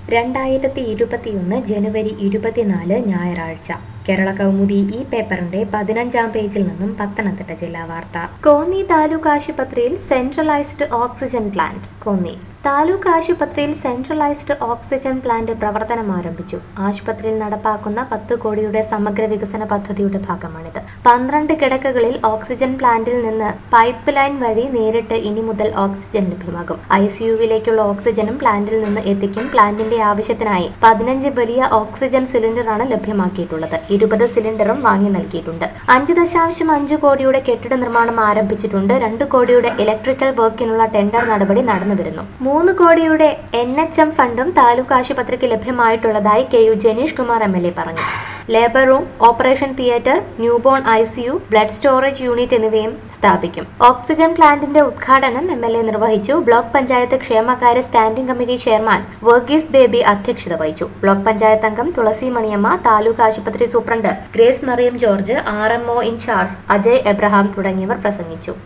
രണ്ടായിരത്തി ഇരുപത്തിയൊന്ന് ജനുവരി ഇരുപത്തിനാല് ഞായറാഴ്ച കേരള കൗമുദി ഈ പേപ്പറിന്റെ പതിനഞ്ചാം പേജിൽ നിന്നും പത്തനംതിട്ട ജില്ലാ വാർത്ത കോന്നി താലൂക്ക് ആശുപത്രിയിൽ centralised oxygen plant Konni taluk ആശുപത്രിയിൽ സെൻട്രലൈസ്ഡ് ഓക്സിജൻ പ്ലാന്റ് പ്രവർത്തനം ആരംഭിച്ചു ആശുപത്രിയിൽ നടപ്പാക്കുന്ന പത്ത് കോടിയുടെ സമഗ്ര വികസന പദ്ധതിയുടെ ഭാഗമാണിത് പന്ത്രണ്ട് കിടക്കകളിൽ ഓക്സിജൻ പ്ലാന്റിൽ നിന്ന് പൈപ്പ് ലൈൻ വഴി നേരിട്ട് ഇനി മുതൽ ഓക്സിജൻ ലഭ്യമാകും ഐ സിയുവിലേക്കുള്ള ഓക്സിജനും പ്ലാന്റിൽ നിന്ന് എത്തിക്കും പ്ലാന്റിന്റെ ആവശ്യത്തിനായി പതിനഞ്ച് വലിയ ഓക്സിജൻ സിലിണ്ടറാണ് ലഭ്യമാക്കിയിട്ടുള്ളത് ഇരുപത് സിലിണ്ടറും വാങ്ങി നൽകിയിട്ടുണ്ട് അഞ്ച് ദശാംശം അഞ്ച് കോടിയുടെ കെട്ടിട നിർമ്മാണം ആരംഭിച്ചിട്ടുണ്ട് രണ്ട് കോടിയുടെ ഇലക്ട്രിക്കൽ വർക്കിനുള്ള ടെൻഡർ നടപടി നടന്നുവരുന്നു മൂന്ന് കോടിയുടെ എൻ എച്ച് എം ഫണ്ടും താലൂക്ക് ആശുപത്രിക്ക് ലഭ്യമായിട്ടുള്ളതായി K U Jenish Kumar M L A പറഞ്ഞു labour room operation theatre newborn I CU blood storage unit എന്നിവയും സ്ഥാപിക്കും ഓക്സിജൻ പ്ലാന്റിന്റെ ഉദ്ഘാടനം എം എൽ എ നിർവഹിച്ചു ബ്ലോക്ക് പഞ്ചായത്ത് ക്ഷേമകാര്യ standing committee chairman Varghese Baby അധ്യക്ഷത വഹിച്ചു ബ്ലോക്ക് പഞ്ചായത്ത് അംഗം തുളസി മണിയമ്മ താലൂക്ക് ആശുപത്രി superintendent Grace Mariam George R M O in charge Ajay Abraham തുടങ്ങിയവർ പ്രസംഗിച്ചു